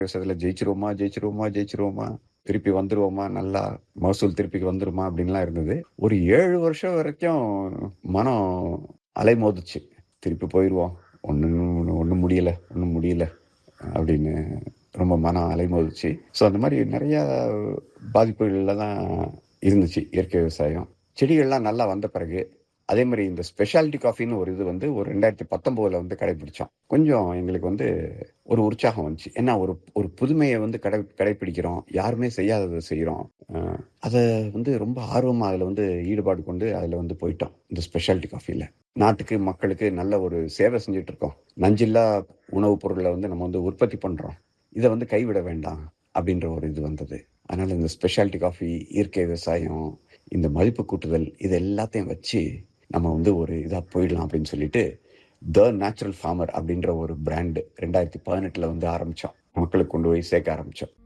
விவசாயத்துல ஜெயிச்சிருவோமா ஜெயிச்சிருவோமா ஜெயிச்சிருவோமா திருப்பி வந்துருவோமா நல்லா மகசூல் திருப்பி வந்துருமா அப்படின்லாம் இருந்தது ஒரு ஏழு வருஷம் வரைக்கும் மனம் அலைமோதுச்சு திருப்பி போயிடுவோம் ஒன்றும் ஒன்றும் முடியல ஒன்றும் முடியல அப்படின்னு ரொம்ப மனம் அலைமோதுச்சு ஸோ அந்த மாதிரி நிறைய பாதிப்புகள்ல தான் இருந்துச்சு இயற்கை விவசாயம் செடிகள்லாம் நல்லா வந்த பிறகு அதே மாதிரி இந்த ஸ்பெஷாலிட்டி காஃபின்னு ஒரு இது வந்து ஒரு ரெண்டாயிரத்தி பத்தொம்போதுல வந்து கடைபிடிச்சோம் கொஞ்சம் எங்களுக்கு வந்து ஒரு உற்சாகம் வந்துச்சு ஏன்னா ஒரு ஒரு புதுமையை வந்து கடை கடைபிடிக்கிறோம் யாருமே செய்யாததை செய்கிறோம் அதை வந்து ரொம்ப ஆர்வமாக அதில் வந்து ஈடுபாடு கொண்டு அதில் வந்து போயிட்டோம் இந்த ஸ்பெஷாலிட்டி காஃபியில் நாட்டுக்கு மக்களுக்கு நல்ல ஒரு சேவை செஞ்சுட்டு இருக்கோம் நஞ்சில்லா உணவுப் பொருளை வந்து நம்ம வந்து உற்பத்தி பண்ணுறோம் இதை வந்து கைவிட வேண்டாம் அப்படின்ற ஒரு இது வந்தது அதனால் இந்த ஸ்பெஷாலிட்டி காஃபி இயற்கை விவசாயம் இந்த மதிப்பு கூட்டுதல் இது எல்லாத்தையும் வச்சு நம்ம வந்து ஒரு இதாக போயிடலாம் அப்படின்னு சொல்லிட்டு த நேச்சுரல் ஃபார்மர் அப்படின்ற ஒரு பிராண்டு ரெண்டாயிரத்தி பதினெட்டில் வந்து ஆரம்பித்தோம் மக்களுக்கு கொண்டு போய் சேர்க்க ஆரம்பித்தோம்